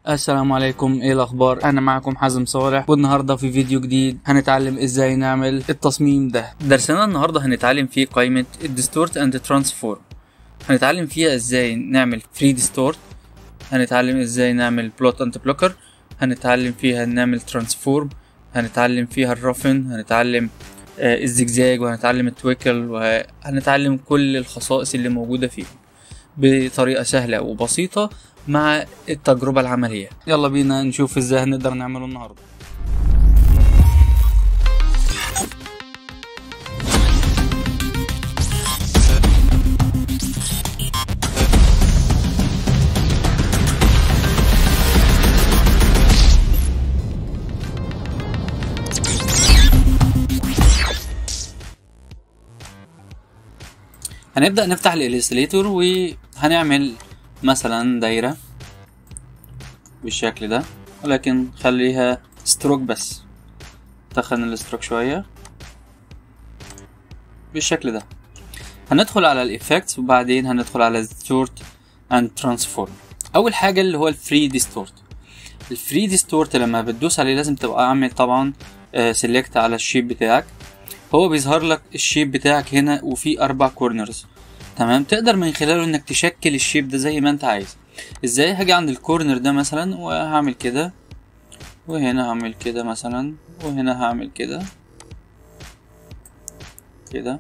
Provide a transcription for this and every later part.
السلام عليكم ايه الاخبار انا معكم حازم صالح والنهارده في فيديو جديد هنتعلم ازاي نعمل التصميم ده درسنا النهارده هنتعلم فيه قائمه الديستورت اند ترانسفورم هنتعلم فيها ازاي نعمل فري ديستورت هنتعلم ازاي نعمل بلوت اند بلوكر هنتعلم فيها نعمل ترانسفورم هنتعلم فيها الرفن هنتعلم آه، الزجزاج وهنتعلم التويكل وهنتعلم كل الخصائص اللي موجوده فيه بطريقه سهله وبسيطه مع التجربة العملية يلا بينا نشوف ازاي هنقدر نعمله النهاردة هنبدأ نفتح الإليستريتور وهنعمل مثلا دايرة بالشكل ده ولكن خليها ستروك بس تخن الستروك شوية بالشكل ده هندخل على الإفكتس وبعدين هندخل على ديستورت اند ترانسفورم أول حاجة اللي هو الفري ديستورت الفري ديستورت لما بتدوس عليه لازم تبقى عامل طبعا سيلكت على الشيب بتاعك هو بيظهر لك الشيب بتاعك هنا وفي أربع كورنرز تمام تقدر من خلاله انك تشكل الشيب ده زي ما انت عايز ازاي هاجي عند الكورنر ده مثلا وهعمل كده وهنا هعمل كده مثلا وهنا هعمل كده كده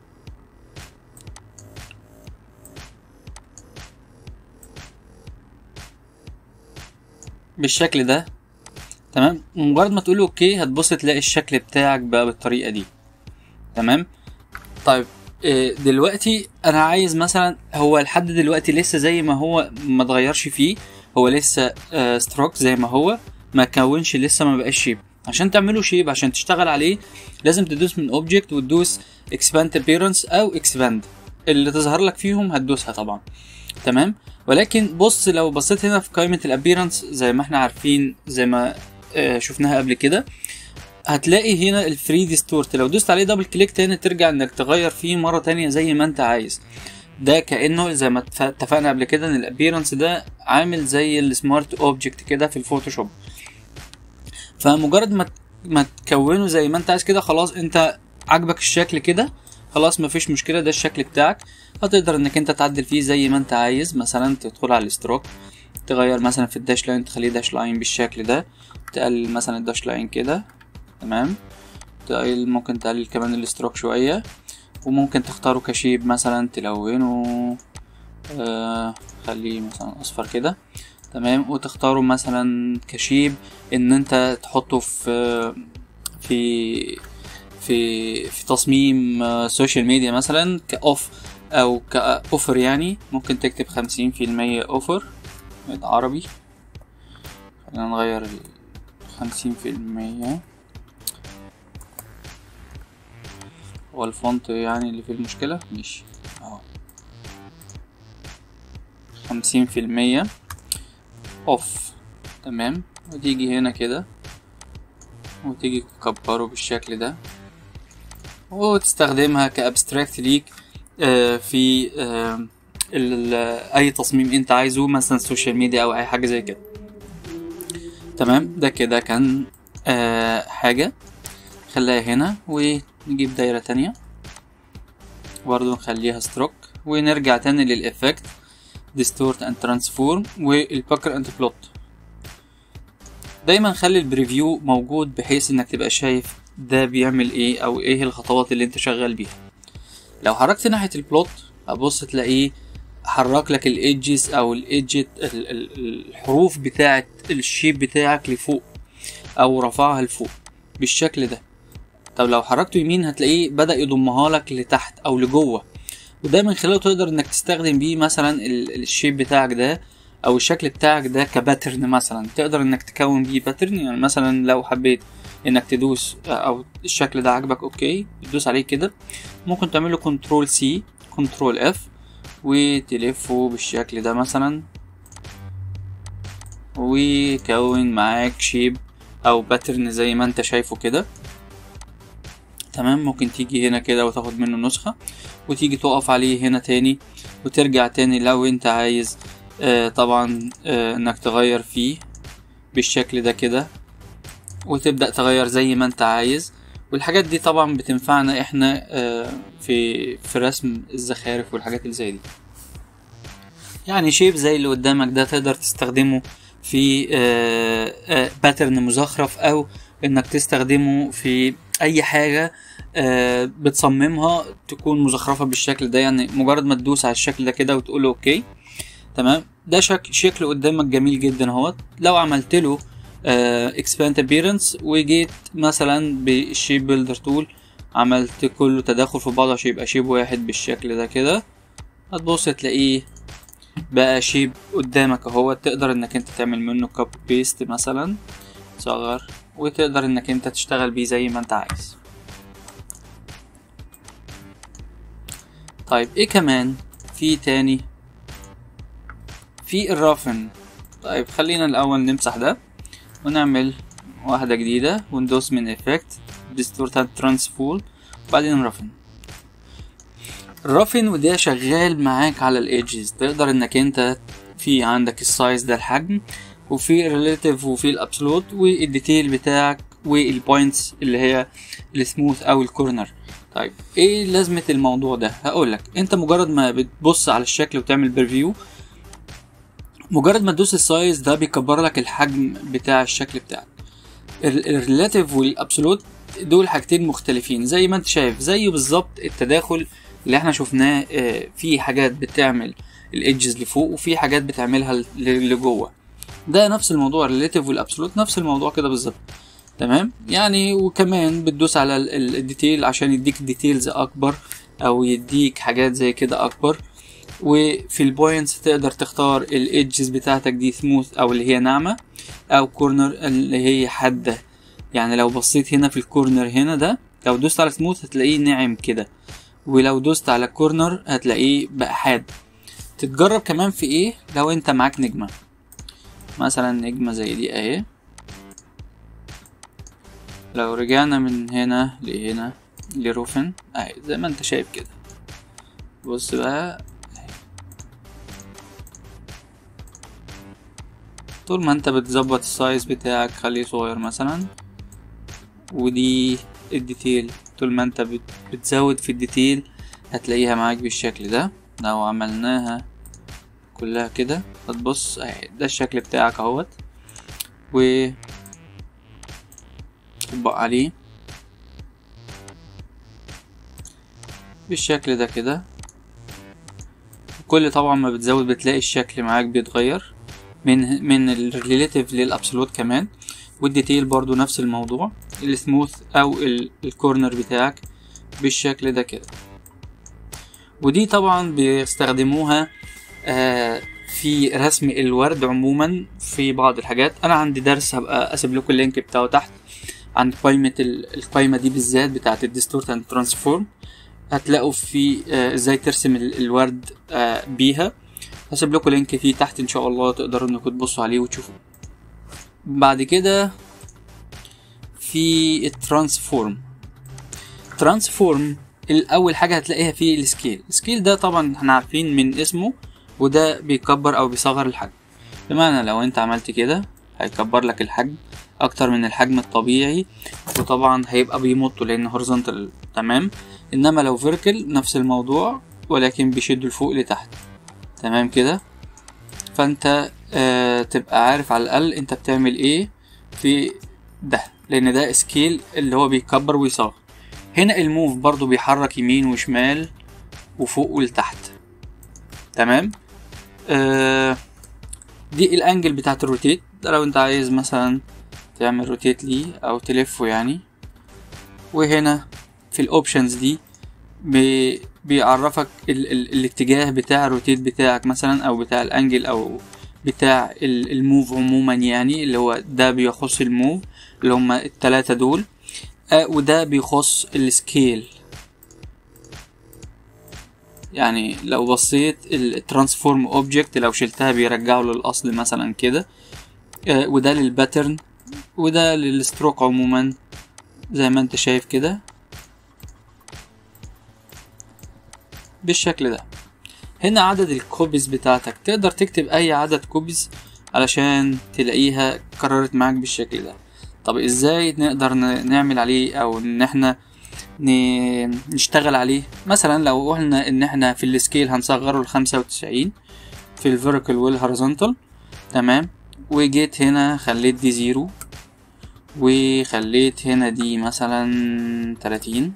بالشكل ده تمام مجرد ما تقول اوكي هتبص تلاقي الشكل بتاعك بقى بالطريقه دي تمام طيب إيه دلوقتي انا عايز مثلا هو لحد دلوقتي لسه زي ما هو ما اتغيرش فيه هو لسه آه ستروك زي ما هو ما كونش لسه ما بقاش شيب عشان تعمله شيب عشان تشتغل عليه لازم تدوس من اوبجكت وتدوس اكسباند ابيرنس او اكسباند اللي تظهر لك فيهم هتدوسها طبعا تمام ولكن بص لو بصيت هنا في قائمه الابيرنس زي ما احنا عارفين زي ما آه شفناها قبل كده هتلاقي هنا الفري ديستورت لو دوست عليه دبل كليك تاني ترجع انك تغير فيه مرة تانية زي ما انت عايز ده كأنه زي ما اتفقنا قبل كده ان الابيرنس ده عامل زي السمارت اوبجكت كده في الفوتوشوب فمجرد ما ما تكونه زي ما انت عايز كده خلاص انت عاجبك الشكل كده خلاص مفيش مشكلة ده الشكل بتاعك هتقدر انك انت تعدل فيه زي ما انت عايز مثلا تدخل على الاستروك تغير مثلا في الداش لاين تخليه داش لاين بالشكل ده تقلل مثلا الداش لاين كده تمام تقلل ممكن تقلل كمان الاستروك شوية وممكن تختاره كشيب مثلا تلونه آه خليه مثلا اصفر كده تمام وتختاره مثلا كشيب ان انت تحطه في في في في تصميم سوشيال ميديا مثلا كاوف او كاوفر يعني ممكن تكتب خمسين في المية اوفر عربي خلينا نغير خمسين في المية هو الفونت يعني اللي فيه المشكلة ماشي اهو خمسين في المية اوف تمام وتيجي هنا كده وتيجي تكبره بالشكل ده وتستخدمها كابستراكت ليك آه في آه اي تصميم انت عايزه مثلا سوشيال ميديا او اي حاجة زي كده تمام ده كده كان آه حاجة خليها هنا و نجيب دايرة تانية برضو نخليها ستروك ونرجع تاني للإفكت ديستورت اند ترانسفورم والباكر اند بلوت دايما خلي البريفيو موجود بحيث انك تبقى شايف ده بيعمل ايه او ايه الخطوات اللي انت شغال بيها لو حركت ناحية البلوت هبص تلاقيه حرك لك الايدجز او الايدجت الحروف بتاعة الشيب بتاعك لفوق او رفعها لفوق بالشكل ده طب لو حركته يمين هتلاقيه بدأ يضمها لك لتحت أو لجوه وده من خلاله تقدر إنك تستخدم بيه مثلا الشيب بتاعك ده أو الشكل بتاعك ده كباترن مثلا تقدر إنك تكون بيه باترن يعني مثلا لو حبيت إنك تدوس أو الشكل ده عاجبك أوكي تدوس عليه كده ممكن تعمله كنترول سي كنترول اف وتلفه بالشكل ده مثلا ويكون معاك شيب أو باترن زي ما انت شايفه كده تمام ممكن تيجي هنا كده وتاخد منه نسخة وتيجي تقف عليه هنا تاني وترجع تاني لو انت عايز آه طبعا آه انك تغير فيه بالشكل ده كده وتبدأ تغير زي ما انت عايز والحاجات دي طبعا بتنفعنا احنا آه، في في رسم الزخارف والحاجات اللي زي دي يعني شيب زي اللي قدامك ده تقدر تستخدمه في باترن مزخرف او انك تستخدمه في اي حاجة آه، بتصممها تكون مزخرفة بالشكل ده يعني مجرد ما تدوس على الشكل ده كده وتقول له اوكي تمام ده شكل شكل قدامك جميل جدا اهوت لو عملت له اكسباند ابيرنس وجيت مثلا بالشيب بيلدر تول عملت كله تداخل في بعضه عشان يبقى شيب واحد بالشكل ده كده هتبص تلاقيه بقى شيب قدامك اهو تقدر انك انت تعمل منه كوبي بيست مثلا صغر وتقدر انك انت تشتغل بيه زي ما انت عايز طيب ايه كمان في تاني في الرافن طيب خلينا الاول نمسح ده ونعمل واحدة جديدة وندوس من افكت ديستورت ترانسفول وبعدين رافن الرافن وده شغال معاك على الايدجز تقدر انك انت في عندك السايز ده الحجم وفي الريليتيف وفي الابسولوت والديتيل بتاعك والبوينتس اللي هي السموث او الكورنر طيب ايه لازمة الموضوع ده هقولك انت مجرد ما بتبص على الشكل وتعمل بريفيو مجرد ما تدوس السايز ده بيكبر لك الحجم بتاع الشكل بتاعك الريلاتيف والابسولوت دول حاجتين مختلفين زي ما انت شايف زيه بالظبط التداخل اللي احنا شفناه آه، في حاجات بتعمل الايدجز لفوق وفي حاجات بتعملها ل- لجوه ده نفس الموضوع الريلاتيف والابسولوت نفس الموضوع كده بالظبط تمام يعني وكمان بتدوس على ال- ال- الديتيل عشان يديك ديتيلز اكبر او يديك حاجات زي كده اكبر وفي البوينتس تقدر تختار الايدجز بتاعتك دي سموث او اللي هي ناعمة او كورنر اللي هي حادة يعني لو بصيت هنا في الكورنر هنا ده لو دوست على سموث هتلاقيه ناعم كده ولو دوست على كورنر هتلاقيه بقى حاد تتجرب كمان في ايه لو انت معاك نجمة مثلا نجمة زي دي اهي لو رجعنا من هنا لهنا لروفن اهي زي ما انت شايف كده بص بقى طول ما انت بتظبط السايز بتاعك خليه صغير مثلا ودي الديتيل طول ما انت بت- بتزود في الديتيل هتلاقيها معاك بالشكل ده لو عملناها كلها كده هتبص اهي ده الشكل بتاعك اهوت و طبق عليه بالشكل ده كده كل طبعا ما بتزود بتلاقي الشكل معاك بيتغير من من الريليتيف للابسولوت كمان والديتيل برضو نفس الموضوع السموث او ال- الكورنر بتاعك بالشكل ده كده ودي طبعا بيستخدموها آه، في رسم الورد عموما في بعض الحاجات انا عندي درس هبقى اسيب لكم اللينك بتاعه تحت عن قائمة ال- القائمة دي بالذات بتاعة الديستورت اند ترانسفورم هتلاقوا في آه، ازاي ترسم ال- الورد آه، بيها هسيب لكم لينك فيه تحت ان شاء الله تقدروا انكم تبصوا عليه وتشوفوا بعد كده في الترانسفورم ترانسفورم الاول حاجه هتلاقيها فيه السكيل السكيل ده طبعا احنا عارفين من اسمه وده بيكبر او بيصغر الحجم بمعنى لو انت عملت كده هيكبر لك الحجم اكتر من الحجم الطبيعي وطبعا هيبقى بيمط لان هورزونتال تمام انما لو فيرتيكال نفس الموضوع ولكن بيشد لفوق لتحت تمام كده فانت آه تبقى عارف على الاقل انت بتعمل ايه في ده لان ده سكيل اللي هو بيكبر ويصغر هنا الموف برضو بيحرك يمين وشمال وفوق ولتحت تمام آه دي الانجل بتاعت الروتيت ده لو انت عايز مثلا تعمل روتيت ليه او تلفه يعني وهنا في الاوبشنز دي بي بيعرفك ال ال الاتجاه بتاع الروتيت بتاعك مثلا او بتاع الانجل او بتاع ال- الموف عموما يعني اللي هو ده بيخص الموف اللي هما التلاتة دول آه وده بيخص السكيل يعني لو بصيت الترانسفورم اوبجكت لو شلتها بيرجعه للاصل مثلا كده آه وده للباترن وده للستروك عموما زي ما انت شايف كده بالشكل ده هنا عدد الكوبيز بتاعتك تقدر تكتب اي عدد كوبيز علشان تلاقيها قررت معاك بالشكل ده طب ازاي نقدر ن- نعمل عليه او ان احنا ن- نشتغل عليه مثلا لو قلنا ان احنا في السكيل هنصغره لخمسة وتسعين في الفيريكال والهوريزونتال تمام وجيت هنا خليت دي زيرو وخليت هنا دي مثلا تلاتين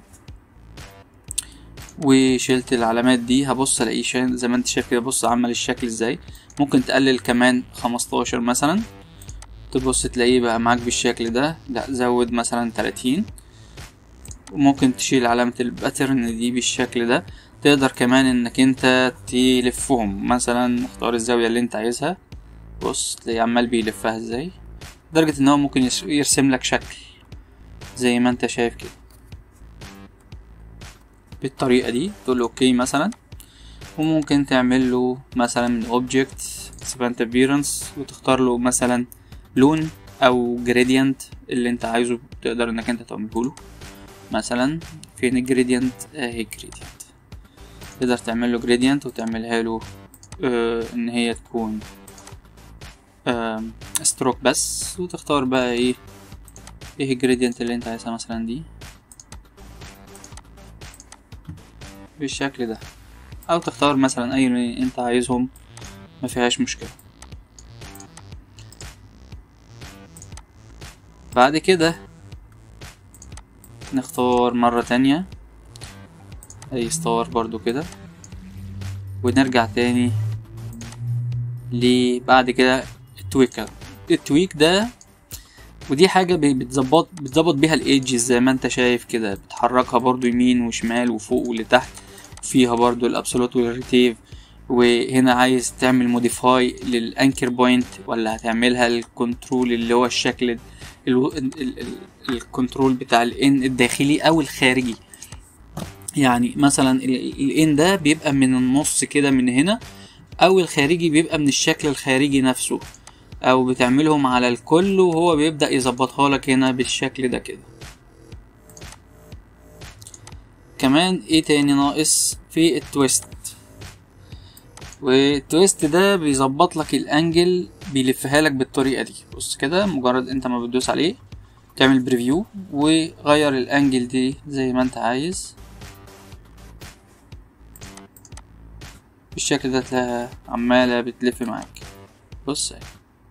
وشلت العلامات دي هبص الاقيه شا- زي ما انت شايف كده بص عمل الشكل ازاي ممكن تقلل كمان خمستاشر مثلا تبص تلاقيه بقى معاك بالشكل ده لا زود مثلا تلاتين وممكن تشيل علامة الباترن دي بالشكل ده تقدر كمان انك انت تلفهم مثلا اختار الزاوية اللي انت عايزها بص تلاقيه عمال بيلفها ازاي لدرجة ان هو ممكن يس- يرسم لك شكل زي ما انت شايف كده بالطريقة دي تقول له اوكي مثلا وممكن تعمل له مثلا من object expand appearance وتختار له مثلا لون او gradient اللي انت عايزه تقدر انك انت تعمله له مثلا فين الجريدينت اهي gradient تقدر تعمل له gradient وتعملها له آه ان هي تكون آم، ستروك بس وتختار بقى ايه ايه الجريدينت اللي انت عايزها مثلا دي بالشكل ده او تختار مثلا اي لون انت عايزهم ما فيهاش مشكلة بعد كده نختار مرة تانية اي ستار برضو كده ونرجع تاني لبعد كده التويكر التويك ده ودي حاجة ب- بتظبط بتظبط بيها الايدجز زي ما انت شايف كده بتحركها برضو يمين وشمال وفوق ولتحت فيها برضو الابسولوت والريتيف وهنا عايز تعمل موديفاي للانكر بوينت ولا هتعملها الكنترول اللي هو الشكل الو- ال- ال- ال- الكنترول بتاع الان الداخلي او الخارجي يعني مثلا الان ده بيبقى من النص كده من هنا او الخارجي بيبقى من الشكل الخارجي نفسه او بتعملهم على الكل وهو بيبدأ يظبطها لك هنا بالشكل ده كده كمان ايه تاني ناقص في التويست والتويست ده بيظبط لك الانجل بيلفها لك بالطريقه دي بص كده مجرد انت ما بتدوس عليه تعمل بريفيو وغير الانجل دي زي ما انت عايز بالشكل ده تلاقيها عمالة بتلف معاك بص اهي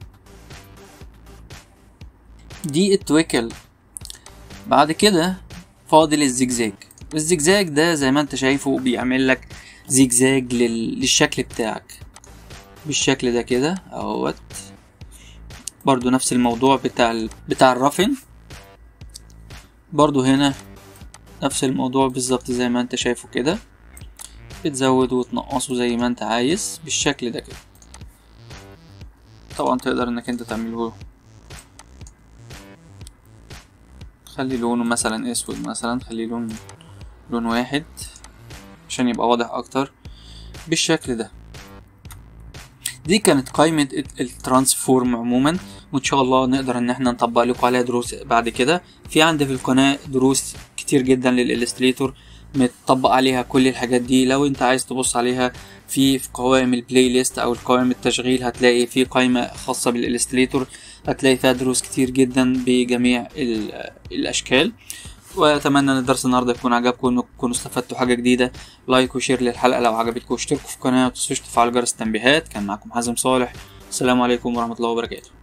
دي التويكل بعد كده فاضل الزجزاج والزجزاج ده زي ما انت شايفه بيعمل لك زجزاج لل... للشكل بتاعك بالشكل ده كده اهوت برضو نفس الموضوع بتاع ال... بتاع الرفن برضو هنا نفس الموضوع بالظبط زي ما انت شايفه كده بتزود وتنقصه زي ما انت عايز بالشكل ده كده طبعا تقدر انك انت تعمله خلي لونه مثلا اسود مثلا خلي لون لون واحد عشان يبقى واضح اكتر بالشكل ده دي كانت قائمة الترانسفورم عموما وان شاء الله نقدر ان احنا نطبق لكم عليها دروس بعد كده في عندي في القناة دروس كتير جدا للإلستريتور متطبق عليها كل الحاجات دي لو انت عايز تبص عليها في في قوائم البلاي ليست او قوائم التشغيل هتلاقي في قائمة خاصة بالإلستريتور هتلاقي فيها دروس كتير جدا بجميع ال- الاشكال واتمنى ان الدرس النهارده يكون عجبكم انكم تكونوا استفدتوا حاجه جديده لايك وشير للحلقه لو عجبتكم واشتركوا في القناه ومتنسوش تفعلوا جرس التنبيهات كان معكم حازم صالح السلام عليكم ورحمه الله وبركاته